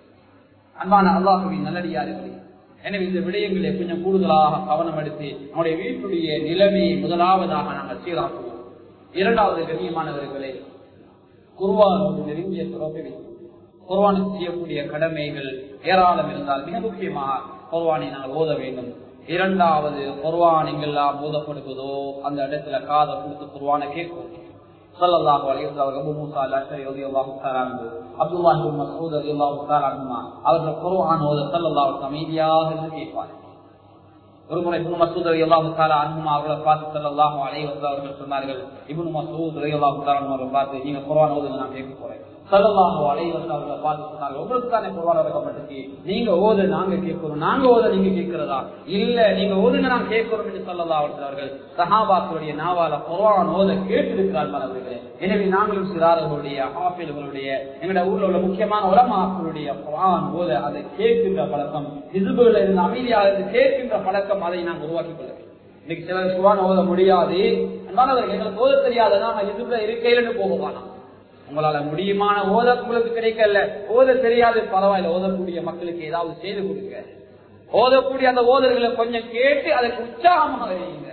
அன்பான அல்லாஹுவின் நல்லடியார்களே எனவே இந்த விடயங்களை கொஞ்சம் கூடுதலாக கவனம் எடுத்து நம்முடைய வீட்டுடைய நிலைமையை முதலாவதாக நாங்கள் சீராக்குவோம் இரண்டாவது கண்ணியமானவர்களே குருவானோடு நெருங்கிய தொடர்பை குர்வானுக்கு செய்யக்கூடிய கடமைகள் ஏராளம் இருந்தால் மிக முக்கியமாக குர்வானை நாங்கள் ஓத வேண்டும் இரண்டாவது குர்வான் எங்கெல்லாம் ஓதப்படுவதோ அந்த இடத்துல காதை கொடுத்து குர்வானை கேட்கும் சொல்லல்லாஹு அலைஹி வஸல்லம் அபூ மூஸா அல்-அஷ்அரி ரலியல்லாஹு தஆலா அன்ஹு அப்துல்லாஹ் இப்னு மஸ்ஊத் ரலியல்லாஹு தஆலா அன்ஹுமா அவர்கள் குர்ஆன் ஓத ஸல்லல்லாஹு அலைஹி அமைதியாக இருந்து கேட்பார்கள் ஒரு முறை இப்னு மசூத் ரலியல்லாஹு தஆலா அன்ஹுமா அவர்களை பார்த்து ஸல்லல்லாஹு அலைஹி வஸல்லம் அவர்கள் சொன்னார்கள் இப்னு மசூத் ரலியல்லாஹு தஆலா அன்ஹு அவர்களை பார்த்து நீங்க குர்ஆன் ஓதுங்க நான் கேட்க போறேன் ஸல்லல்லாஹு அலைஹி வஸல்லம் அவர்களை பார்த்து சொன்னார்கள் உங்களுக்கு தானே குர்ஆன் இறக்கப்பட்டுச்சு நீங்க ஓது நாங்க கேட்கிறோம் நாங்க ஓத நீங்க கேட்கிறதா இல்ல நீங்க ஓதுங்க நான் கேட்கிறோம் என்று ஸல்லல்லாஹு அலைஹி வஸல்லம் அவர்கள் சஹாபாக்களுடைய நாவால குர்ஆன் ஓத கேட்டிருக்கிறார்கள் அவர்களே எனவே நாங்களும் சிறார்களுடைய ஹாஃபில்களுடைய எங்களுடைய ஊர்ல உள்ள முக்கியமான உலமாக்களுடைய குர்ஆன் ஓத அதை கேட்கின்ற பழக்கம் ஹிஸ்புல இருந்து அமைதியாக இருந்து கேட்கின்ற பழக்கம் அதை நாம் உருவாக்கிக் கொள்ள வேண்டும் இன்னைக்கு சிலர் குர்ஆன் ஓத முடியாது அன்பானவர்கள் எங்களுக்கு ஓத தெரியாத நாம ஹிஸ்புல இருக்கையிலன்னு போக உங்களால முடியுமான ஓத உங்களுக்கு கிடைக்கல ஓத தெரியாது பரவாயில்ல ஓதக்கூடிய மக்களுக்கு ஏதாவது செய்து கொடுங்க ஓதக்கூடிய அந்த ஓதர்களை கொஞ்சம் கேட்டு அதற்கு உற்சாகமாக வைங்க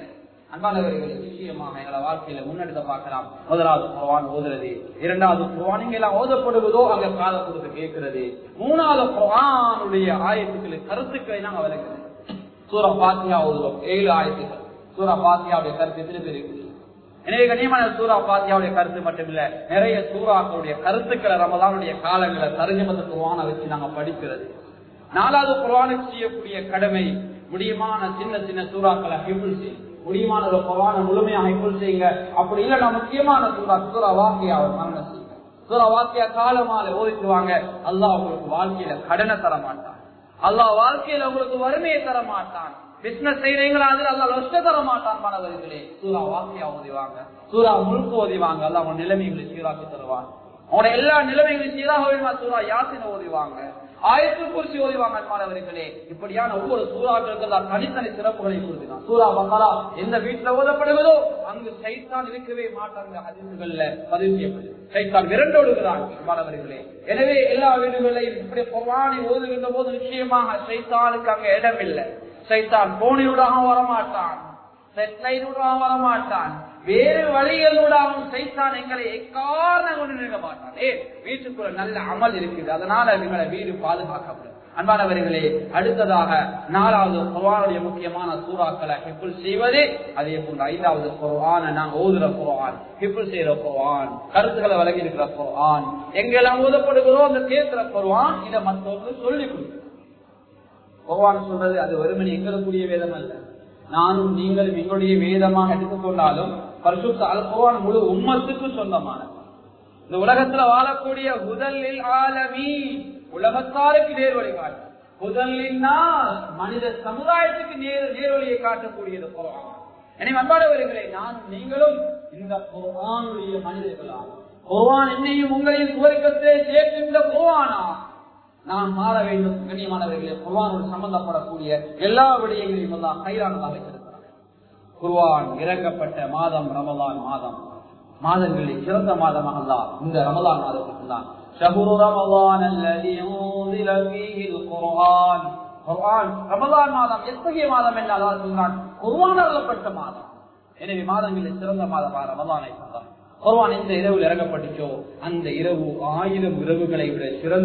அன்பானவர்கள் நிச்சயமாக எங்களை வாழ்க்கையில முன்னெடுத்த பார்க்கலாம் முதலாவது குர்ஆன் ஓதுறது இரண்டாவது குர்ஆன் இங்க எல்லாம் ஓதப்படுவதோ அங்க கால கொடுத்து கேட்கிறது மூணாவது குர்ஆனுடைய ஆயத்துக்களை கருத்துக்களை நாங்க விளக்குறது சூரா பாத்தியா ஓதுவோம் ஏழு ஆயத்துக்கள் சூரா பாத்தியாவுடைய கருத்து எத்தனை பேர் இருக்குது எனவே கண்ணியமான சூரா பாத்தியாவுடைய கருத்து மட்டுமில்ல நிறைய சூறாக்களுடைய கருத்துக்களை ரமதானுடைய காலங்களை தருஜமத்த குர்ஆனை வச்சு நாங்க படிக்கிறது நாலாவது குர்ஆனுக்கு செய்யக்கூடிய கடமை முடியுமான சின்ன சின்ன சூறாக்களை ஹிபுல் செய்யும் முடியுமான ஒரு குர்ஆனை முழுமையாக ஹிபுல் செய்யுங்க அப்படி இல்லைன்னா முக்கியமான சூறா சூரா வாக்கியாவை மரணம் செய்யுங்க சூரா வாக்கியா காலமால ஓதிக்குவாங்க அல்லாஹ் உங்களுக்கு வாழ்க்கையில கடனை தர மாட்டான் அல்லாஹ் வாழ்க்கையில உங்களுக்கு வறுமையை தர மாட்டான் பிசினஸ் செய்யறீங்களா அதுல அல்லா லொஸ்ட தர மாட்டான் மாணவர்களே சூரா வாக்கியா ஓதிவாங்க சூரா முழுக்க ஓதிவாங்க அல்ல அவங்க நிலைமைகளை சீராக்கி தருவான் அவனோட எல்லா நிலைமைகளையும் சீராக வேணுமா சூரா யாசின ஓதிவாங்க ஆயிரத்து குறிச்சி ஓதிவாங்க மாணவர்களே இப்படியான ஒவ்வொரு சூறாக்களுக்கு எல்லாம் தனித்தனி சிறப்புகளை கொடுத்தான் சூரா பக்கரா எந்த வீட்டுல ஓதப்படுவதோ அங்கு சைத்தான் இருக்கவே மாட்டாங்க அதிர்வுகள்ல பதிவு செய்யப்படுது சைத்தான் விரண்டோடுகிறான் மாணவர்களே எனவே எல்லா வீடுகளையும் இப்படி பொறாணி ஓதுகின்ற போது நிச்சயமாக சைத்தானுக்கு அங்க இடம் இல்லை சைத்தான் போனியூடாக வரமாட்டான் செட்லைனூடாக வரமாட்டான் வேறு வழிகளூடாகவும் சைத்தான் எங்களை எக்காரணம் கொண்டு நிற்க மாட்டான் ஏ வீட்டுக்குள்ள நல்ல அமல் இருக்குது அதனால எங்களை வீடு பாதுகாக்கப்படும் அன்பானவர்களே அடுத்ததாக நாலாவது குர்ஆனுடைய முக்கியமான சூறாக்களை ஹிப்புல் செய்வது அதே போன்று ஐந்தாவது குர்ஆனை நாங்க ஓதுற குர்ஆன் ஹிப்புல் செய்யற குர்ஆன் கருத்துக்களை வழங்கி இருக்கிற குர்ஆன் எங்கெல்லாம் ஓதப்படுகிறோ அந்த கேட்கிற குர்ஆன் இதை மற்றவர்கள் சொல்லிக் கொடுக்கும் பகவான் சொல்றது அது வெறுமனே எங்களுக்குரிய வேதம் அல்ல நானும் நீங்களும் எங்களுடைய வேதமாக எடுத்துக்கொண்டாலும் பரிசுத்த அல்குவான் முழு உம்மத்துக்கு சொந்தமான இந்த உலகத்துல வாழக்கூடிய முதலில் ஆலமி உலகத்தாருக்கு நேர்வழி காட்டும் முதலில் மனித சமுதாயத்துக்கு நேர் நேர்வழியை காட்டக்கூடியது குரான் எனவே அன்பாடவர்களே நானும் நீங்களும் இந்த குரானுடைய மனிதர்களா குரான் என்னையும் உங்களையும் சுவர்க்கத்தை சேர்க்கின்ற குரானா நாம் மாற வேண்டும் கண்ணியமானவர்களே குர்வானோடு சம்பந்தப்படக்கூடிய எல்லா விடயங்களையும் எல்லாம் கைரானதாக வைத்திருக்கிறார் குர்வான் இறக்கப்பட்ட மாதம் ரமலான் மாதம் மாதங்களில் சிறந்த மாதமாக தான் இந்த ரமலான் மாதத்துக்கு தான் ஷஹுரு ரமலான் அல்லதி உன்சில ஃபீஹில் குர்ஆன் குர்ஆன் ரமலான் மாதம் எத்தகைய மாதம் என்று அல்லாஹ் சொல்றான் குர்ஆன் அருளப்பட்ட மாதம் எனவே மாதங்களில் சிறந்த மாதமாக ரமலானை சொன்னான் குர்ஆன் எந்த இரவில் இறங்கப்பட்டுச்சோ அந்த இரவு ஆயிரம் இரவுகளை விட சிறந்த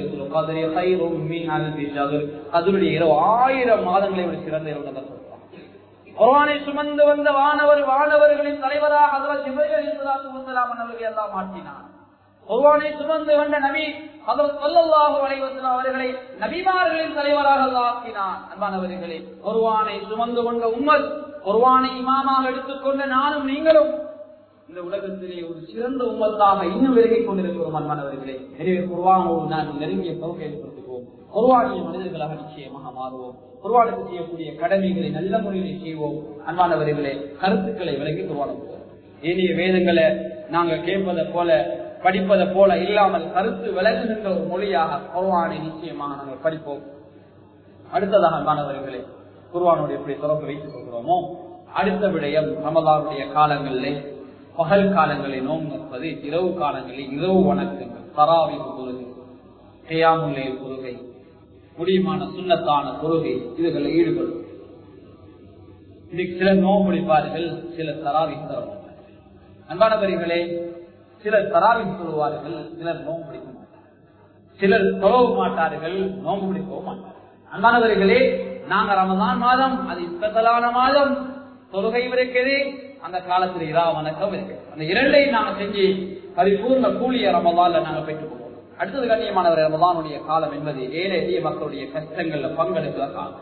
இரவு அதனுடைய இரவு ஆயிரம் மாதங்களை விட சிறந்த இரவு தான் சொல்றான் குர்ஆனை சுமந்து வந்த வானவர் வானவர்களின் தலைவராக அதில் சிவகலாம் அவர்களை எல்லாம் மாற்றினான் குர்ஆனை சுமந்து வந்த நபி அதற்கு சொல்லல்லாஹு அலைவசலம் அவர்களை நபிமார்களின் தலைவராக ஆக்கினான் அன்பானவர்களே குர்ஆனை சுமந்து கொண்ட உம்மர் குர்ஆனை இமாமாக எடுத்துக்கொண்ட நானும் நீங்களும் இந்த உலகத்திலே ஒரு சிறந்த உம்மத்தாக இன்னும் விலகிக் கொண்டிருக்கிறோம் அன்பானவர்களே எனவே குர்வானோடு நான் நெருங்கிய பகுதி ஏற்படுத்துவோம் குர்வானிய மனிதர்களாக நிச்சயமாக மாறுவோம் குர்வானுக்கு செய்யக்கூடிய கடமைகளை நல்ல முறையில் செய்வோம் அன்பானவர்களே கருத்துக்களை விலகி குர்வானுவோம் ஏனைய வேதங்களை நாங்க கேட்பதை போல படிப்பதை போல இல்லாமல் கருத்து விலகுகின்ற ஒரு மொழியாக குர்வானை நிச்சயமாக நாங்கள் படிப்போம் அடுத்ததாக அன்பானவர்களே குர்வானோடு எப்படி தொடர்பு வைத்துக் கொள்கிறோமோ அடுத்த விடயம் ரமதானுடைய காலங்களிலே பகல் காலங்களில் நோம்பு நிற்பது இரவு காலங்களில் இரவு வணக்கங்கள் தராவி தொழுகை கையாமுல்லை தொழுகை முடியுமான சுண்ணத்தான தொழுகை இதுகளில் ஈடுபடும் இதுக்கு சிலர் நோம்பு பிடிப்பார்கள் சிலர் தராவி தர அன்பானவர்களே சிலர் தராவி சொல்லுவார்கள் சிலர் நோம்பு பிடிக்க மாட்டார்கள் சிலர் தொழவும் மாட்டார்கள் நோம்பு பிடிக்கவும் மாட்டார்கள் அன்பானவர்களே நாங்க ரமதான் மாதம் அது ஸ்பெஷலான மாதம் தொழுகை இருக்குது அந்த காலத்துல இரா வணக்கம் இருக்கு அந்த இரண்டையும் நாங்க செஞ்சு பரிபூர்ண கூலிய ரமதான்ல நாங்க பெற்றுக் கொள்வோம் அடுத்தது கண்ணியமானவர் ரமதானுடைய காலம் என்பது ஏழை எளிய மக்களுடைய கஷ்டங்கள்ல பங்கெடுக்கிற காலம்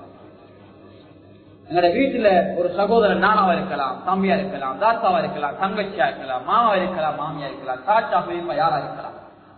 எங்களோட வீட்டுல ஒரு சகோதரன் நானாவா இருக்கலாம் தம்பியா இருக்கலாம் தாத்தாவா இருக்கலாம் தங்கச்சியா இருக்கலாம் மாமா இருக்கலாம் மாமியா இருக்கலாம் சாச்சா பெரியப்பா யாரா இருக்கலாம்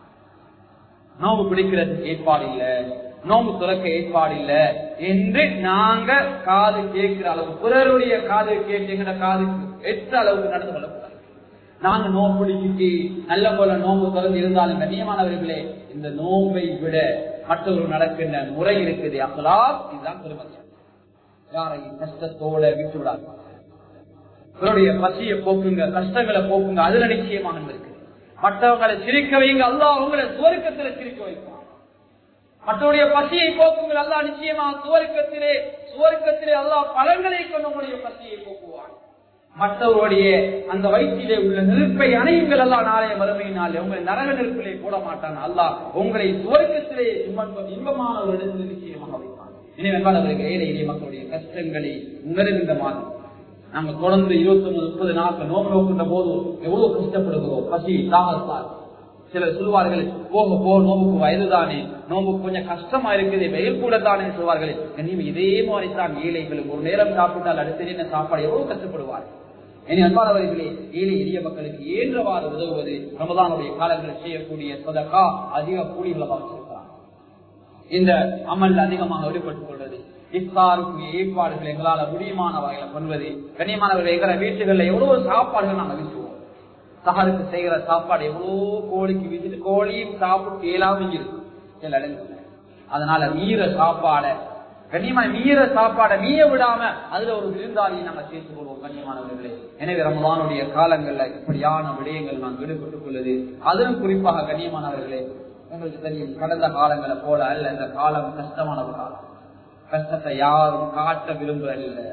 நோம்பு பிடிக்கிறதுக்கு ஏற்பாடு இல்ல நோம்பு துறக்க ஏற்பாடு இல்ல என்று நாங்க காது கேட்கிற அளவு பிறருடைய காது கேட்டுங்கிற காதுக்கு எட்ட அளவுக்கு நடந்து கொள்ளக்கூடாது நாங்க நோம்பு பிடிச்சிட்டு நல்ல போல நோம்பு திறந்து இருந்தாலும் கண்ணியமானவர்களே இந்த நோம்பை விட மற்றொரு நடக்கின்ற முறை இருக்குது அசலா இதுதான் பெருமதி யாரையும் கஷ்டத்தோட விட்டு விடாது இவருடைய பசியை போக்குங்க கஷ்டங்களை போக்குங்க அதுல நிச்சயமாக இருக்கு மற்றவங்களை சிரிக்க வைங்க அல்லாஹ் உங்களை சுவர்க்கத்துல சிரிக்க வைப்பான் மற்றவருடைய பசியை போக்குங்கள் அல்லாஹ் நிச்சயமாக சுவர்க்கத்திலே சுவர்க்கத்திலே அல்லாஹ் பலன்களை கொண்டு உங்களுடைய பசியை போக்குவான் மற்றவருடைய அந்த வயிற்றிலே உள்ள நெருப்பை அணையுங்கள் அல்லா நாளைய மறுமையினாலே உங்களை நரக நெருப்பிலே போட மாட்டான் அல்லாஹ் உங்களை சுவர்க்கத்திலே இன்ப- இன்பமான ஒரு இடத்தில் நிச்சயமாக வைப்பான் எனவே அவர்களுக்கு ஏழை எளிய மக்களுடைய கஷ்டங்களை உணர்கின்ற மாதிரி நாங்க தொடர்ந்து இருபத்தி ஒன்பது முப்பது நாட்கள் நோக்கு நோக்கின்ற போது எவ்வளவு கஷ்டப்படுகிறோம் பசி தாகத்தால் சிலர் சொல்வார்கள் போக போ நோம்புக்கு வயதுதானே நோம்புக்கு கொஞ்சம் கஷ்டமா இருக்குது வெயில் கூட தானே சொல்வார்கள் நீங்க இதே மாதிரி தான் ஏழைகளும் ஒரு நேரம் சாப்பிட்டால் அடுத்த என்ன சாப்பாடு எவ்வளவு கஷ்டப்படுவார்கள் இனி அன்பானவர்களே ஏழை எளிய மக்களுக்கு ஏற்றவாறு உதவுவது ரமதானுடைய காலங்களில் செய்யக்கூடிய சதகா அதிக கூலிகளை வச்சிருக்கிறார் இந்த அமல் அதிகமாக ஈடுபட்டுக் கொள்வது இஃப்தாருக்கு ஏற்பாடுகள் எங்களால் முடியுமான வகையில பண்ணுவது கண்ணியமானவர்கள் எங்களை வீட்டுகளில் எவ்வளவு சாப்பாடுகள் நாங்கள் வீசுவோம் சஹருக்கு செய்கிற சாப்பாடு எவ்வளோ கோழிக்கு வீசிட்டு கோழியும் சாப்பிட்டு இயலாம இருக்கும் சில இடங்கள்ல அதனால மீற சாப்பாட கண்ணியமான மீற சாப்பாட மீய விடாம அதுல ஒரு விருந்தாளியை நாங்கள் சேர்த்துக் கொள்வோம் கண்ணியமானவர்களே எனவே ரமதானுடைய காலங்கள்ல இப்படியான விடயங்கள் நாங்கள் ஈடுபட்டுக் கொள்வது அதிலும் குறிப்பாக கண்ணியமானவர்களே உங்களுக்கு தெரியும் கடந்த காலங்களை போல அல்ல இந்த காலம் கஷ்டமான ஒரு காலம் கஷ்டத்தை யாரும் காட்ட விரும்புறதில்லை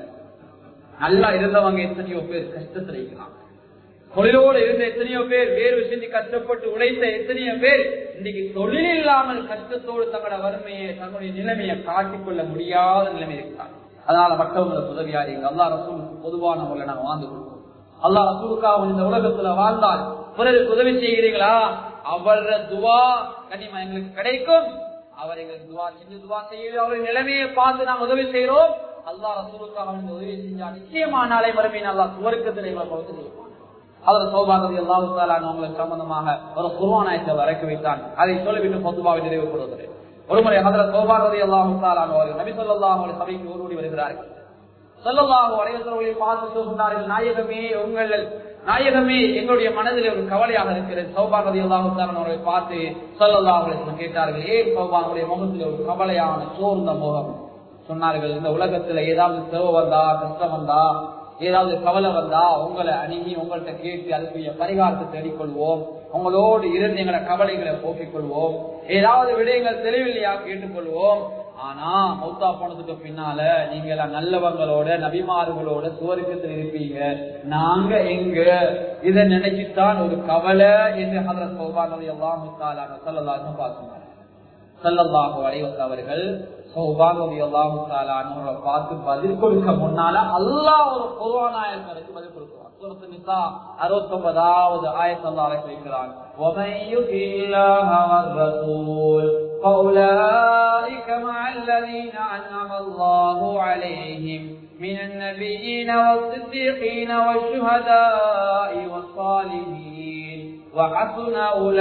நல்லா இருந்தவங்க எத்தனையோ பேர் கஷ்டத்தில் இருக்கிறாங்க தொழிலோடு இருந்த எத்தனையோ பேர் வேறு செஞ்சு கஷ்டப்பட்டு உழைத்த எத்தனையோ பேர் இன்னைக்கு தொழில் இல்லாமல் கஷ்டத்தோடு தங்களோட வறுமையை தங்களுடைய நிலைமையை காட்டிக்கொள்ள முடியாத நிலைமை இருக்கிறாங்க அதனால மற்றவங்களுக்கு உதவியாரிங்க அல்லா ரசூலுக்கு பொதுவான முறையில் நாங்கள் வாழ்ந்து கொடுப்போம் அல்லா ரசூலுக்காக இந்த உலகத்துல வாழ்ந்தால் பிறருக்கு உதவி செய்கிறீங்களா அவர துவா கனிமா எங்களுக்கு கிடைக்கும் அவர் எங்களுக்கு துவா செஞ்சு துவா செய்ய அவரின் நிலைமையை பார்த்து நாம் உதவி செய்கிறோம் அல்லா ரசூலுக்காக இந்த உதவி செஞ்சா நிச்சயமா நாளை மறுமையின் அல்லா சுவர்க்கத்தில் எங்களை உதவி செய்வான் அதில் சௌபாகதி அல்லாஹாலான அவங்களுக்கு சம்பந்தமாக ஒரு குருவானாயத்தை இறக்கி வைத்தான் அதை சொல்லிவிட்டு பொதுவாக நிறைவுபடுவது ஒருமுறை அதில் சௌபாகதி அல்லாஹாலான அவர்கள் நபி சொல்லாஹ் சபைக்கு ஊருடி வருகிறார்கள் சொல்லல்லாஹு அனைவர்களை பார்த்து சொன்னார்கள் நாயகமே உங்கள் நாயகமே எங்களுடைய மனதில் ஒரு கவலையாக இருக்கிறது சௌபாகதி அல்லாஹாலான அவர்களை பார்த்து சொல்லல்லாஹ் கேட்டார்கள் ஏன் சௌபாகுடைய முகத்தில் ஒரு கவலையான சோர்ந்த முகம் சொன்னார்கள் இந்த உலகத்துல ஏதாவது செலவு வந்தா கஷ்டம் வந்தா ஏதாவது கவலை வந்தா உங்களை அணுகி உங்கள்கிட்ட கேட்டு அதுக்குரிய பரிகாரத்தை தேடிக்கொள்வோம் உங்களோடு இருந்து எங்களை கவலைகளை போக்கிக் கொள்வோம் ஏதாவது விடயங்கள் தெளிவில்லையா கேட்டுக்கொள்வோம் ஆனா மௌத்தா போனதுக்கு பின்னால நீங்க எல்லாம் நல்லவங்களோட நபிமார்களோட சுவர்க்கத்தில் இருப்பீங்க நாங்க எங்க இதை நினைச்சுத்தான் ஒரு கவலை என்று ஹதரத் சௌபானது எல்லாம் சொல்லலாம் பார்த்துனாங்க சல்லல்லாஹு அலைவஸ் அவர்கள் சௌபாகவி அல்லாஹு தாலானவரை பார்த்து பதில் கொடுக்க முன்னால அல்லாஹ் ஒரு பொதுவானாயர்களுக்கு பதில் கொடுக்குறான் சூரத்து நிசா அறுபத்தொன்பதாவது ஆயத்தல்லா வைக்கிறான் ومن يطع الله والرسول فأولئك مع الذين أنعم الله عليهم من النبيين والصديقين والشهداء والصالحين وحسن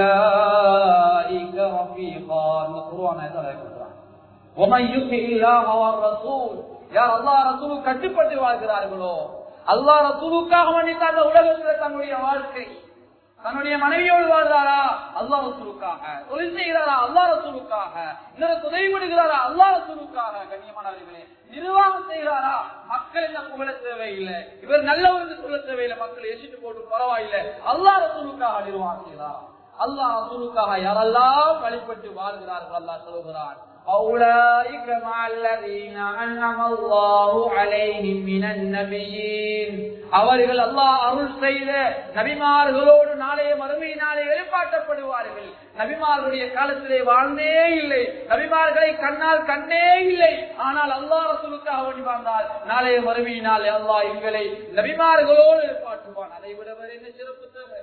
أولئك رفيقا القرآن يتذكر ومن يطع الله والرسول يا الله رسول கட்டுப்பட்டு வாழ்கிறார்களோ அல்லாஹ் ரசூலுக்காக வேண்டித்தான் உலகத்தில் தன்னுடைய வாழ்க்கை தன்னுடைய மனைவியோடு வாழ்றாரா அல்லா ரசூலுக்காக தொழில் செய்கிறாரா அல்லா ரசூலுக்காக இன்னொரு உதவி விடுகிறாரா அல்லா ரசூலுக்காக கண்ணியமானவர்களே நிர்வாகம் செய்கிறாரா மக்கள் என்ன புகழ தேவையில்லை இவர் நல்லவர் என்று சொல்ல தேவையில்லை மக்கள் எசிட்டு போட்டு பரவாயில்லை அல்லா ரசூலுக்காக நிர்வாகம் செய்கிறார் அல்லா ரசூலுக்காக யாரெல்லாம் வழிபட்டு வாழ்கிறார்கள் அல்லா சொல்கிறார் أولئك مع الذين أنعم الله عليهم من النبيين அவர்கள் அல்லாஹ் அருள் செய்த நபிமார்களோடு நாளைய மறுமை நாளை எழுப்பாட்டப்படுவார்கள் நபிமார்களுடைய காலத்திலே வாழ்ந்தே இல்லை நபிமார்களை கண்ணால் கண்டே இல்லை ஆனால் அல்லாஹ் ரசூலுக்காக வேண்டி வாழ்ந்தால் நாளைய மறுமையினால் அல்லாஹ் எங்களை நபிமார்களோடு எழுப்பாட்டுவான் அதை விட வேறு என்ன சிறப்பு தேவை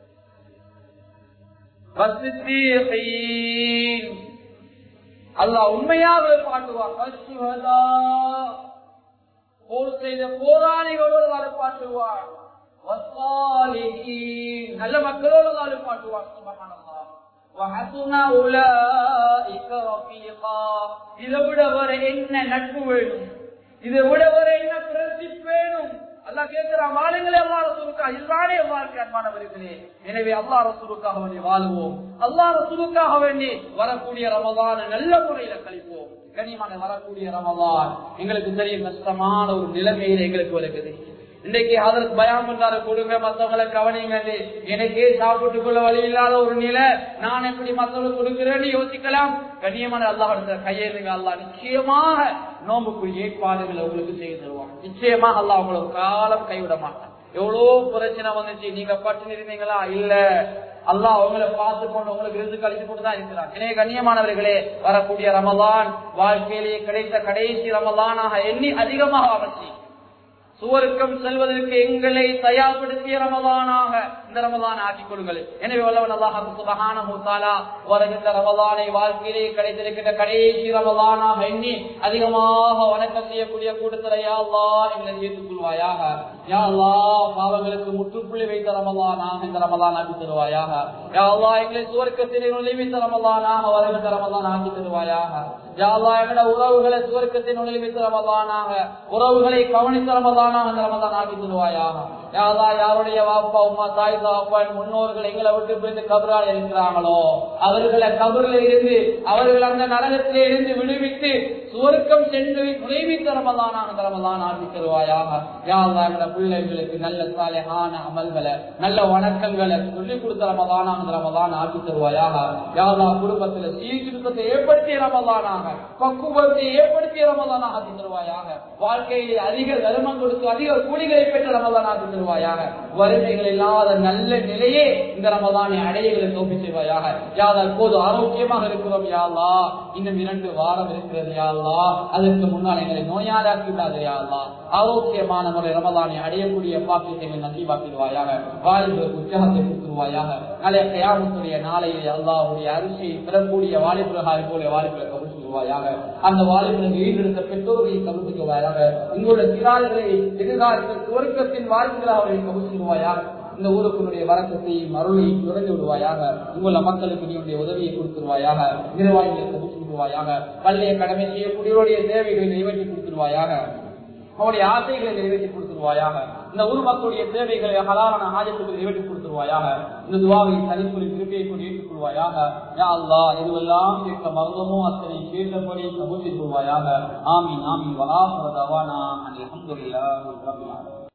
அல்லாஹ் உண்மையாக பாட்டுவார் போர் செய்த போராளிகளோடு அதை பாட்டுவார் நல்ல மக்களோடு அதை பாட்டுவார் இதை விட வர என்ன நட்பு வேணும் இதை விட வர என்ன பிரசிப் வேணும் அல்லா கேட்கிறான் வாழுங்களே அல்லா ரசூலுக்கா இதுதானே வாழ்க்கை அன்பானவர்களே எனவே அல்லா ரசூலுக்காக வேண்டி வாழுவோம் அல்லா ரசூலுக்காக வேண்டி வரக்கூடிய ரமதான நல்ல முறையில கழிப்போம் கனிமான வரக்கூடிய ரமதான் எங்களுக்கு தெரியும் கஷ்டமான ஒரு நிலைமையில எங்களுக்கு வருகிறது இன்னைக்கு அதற்கு பயம் பண்றாரு கொடுங்க மத்தவங்களை கவனிங்க எனக்கே சாப்பிட்டு கொள்ள வழி இல்லாத ஒரு நிலை நான் எப்படி மத்தவங்களுக்கு கொடுக்கிறேன்னு யோசிக்கலாம் கண்ணியமான அல்லாஹ் கையெழுங்க அல்லா நிச்சயமாக நோம்புக்கு ஏற்பாடுகளை உங்களுக்கு செய்து தருவான் நிச்சயமாக அல்லாஹ் உங்களுக்கு காலம் கைவிட மாட்டான் எவ்வளவு பிரச்சனை வந்துச்சு நீங்க பட்டினி இருந்தீங்களா இல்ல அல்லாஹ் அவங்களை பார்த்து கொண்டு உங்களுக்கு இருந்து கழிச்சு கொண்டு தான் இருக்கிறான் எனவே கண்ணியமானவர்களே வரக்கூடிய ரமலான் வாழ்க்கையிலேயே கிடைத்த கடைசி ரமலானாக எண்ணி அதிகமாக அமைச்சு சுவருக்கம் செல்வதற்கு எங்களை தயார்படுத்திய ரமதானாக இந்த ரமதான் ஆக்கிக் கொள்ளுங்கள் எனவே வல்லவன் அல்லாஹ் சுபஹானஹு தஆலா வருகின்ற ரமதானை வாழ்க்கையிலே கிடைத்திருக்கின்ற கடைசி ரமதானாக எண்ணி அதிகமாக வணக்கம் செய்யக்கூடிய கூட்டத்தில் யா அல்லாஹ் எங்களை ஏற்றுக் கொள்வாயாக யா அல்லாஹ் பாவங்களுக்கு முற்றுப்புள்ளி வைத்த ரமதானாக இந்த ரமதான் ஆக்கி தருவாயாக யா அல்லாஹ் எங்களை சுவர்க்கத்திலே நுழைவித்த ரமதானாக வருகின்ற ரமதான் ஆக்கி தருவாயாக யா அல்லாஹ் எங்களோட உறவுகளை சுவர்க்கத்தின் நுழைவித்த ரமதானாக உறவுகளை கவனித்த ரமதானாக இந்த ரமதான் ஆக்கி தருவாயாக யா அல்லாஹ் யாருடைய வாப்பா உமா தாய் தாப்பான் முன்னோர்கள் எங்களை விட்டு போயிட்டு கபரால் இருக்கிறாங்களோ அவர்களை கபரில் இருந்து அவர்கள் அந்த நரகத்திலே இருந்து விடுவித்து சுவர்க்கம் சென்று நுழைவித்த ரமதானாக இந்த ரமதான் ஆக்கி தருவாயாக யா அல்லாஹ் எங்களோட பிள்ளைகளுக்கு நல்ல சாலையான அமல்களை நல்ல வணக்கங்களை சொல்லிக் கொடுத்த ரமதானாக இந்த ரமதான் ஆக்கி தருவாயாக யா அல்லாஹ் குடும்பத்துல சீர்திருத்தத்தை ஏற்படுத்திய ரமதானாக பக்குவத்தை ஏற்படுத்திய ரமதானாக ஆக்கி தருவாயாக வாழ்க்கையிலே அதிக தர்மம் கொடுத்து அதிக கூலிகளை பெற்ற ரமதான் ஆக்கி தருவாயாக வறுமைகள் இல்லாத நல்ல நிலையே இந்த ரமதானை அடையங்களை தோப்பி செய்வாயாக யாதால் போது ஆரோக்கியமாக இருக்கிறோம் யாழ்லா இன்னும் இரண்டு வாரம் இருக்கிறது யாழ்லா அதற்கு முன்னால் எங்களை நோயாளாக்கி விடாது யாழ்லா ஆரோக்கியமான முறை ரமதானை அடையக்கூடிய பாக்கியத்தை நசீவாக்கிடுவாயாக வாழ்வுக்கு உற்சாகத்தை கொடுத்துருவாயாக நாளைய கயாமத்துடைய நாளையில் அல்லாவுடைய அரிசியை பெறக்கூடிய வாலிபுரகாரி போல வாலிபுரை கபுல் செய்வாயாக அந்த வாலிபருக்கு ஈடுபடுத்த பெற்றோர்களை கபுல் செய்வாயாக உங்களுடைய திராள்களை எதிர்காலத்தில் சுவர்க்கத்தின் வாழ்க்கைகளாக அவர்களை கபுல் செய்வாயாக இந்த ஊருக்குடைய வரக்கத்தையும் அருளை துறந்து விடுவாயாக உங்கள மக்களுக்கு நீ உடைய உதவியை கொடுத்துருவாயாக நிர்வாகிகளை கபுல் செய்வாயாக பள்ளிய கடமை செய்யக்கூடியவருடைய தேவைகளை நிறைவேற்றி கொடுத்துருவாயாக அவருடைய ஆசைகளை நிறைவேற்றி கொடுத்துருவாயாக இந்த ஊர் மக்களுடைய தேவைகளை ஹலாலான ஆஜத்துக்கு நிறைவேற்றி கொடுத்துருவாயாக இந்த துவாவை தனிப்புரை திருப்பியை கொண்டு ஏற்றுக் கொள்வாயாக யா அல்லா இதுவெல்லாம் கேட்க மருந்தமோ அத்தனை கேட்டபடி கபூல் செய்து கொள்வாயாக ஆமீன் ஆமீன் வலா அல்ஹம்துலில்லாஹி ரப்பில் ஆலமீன்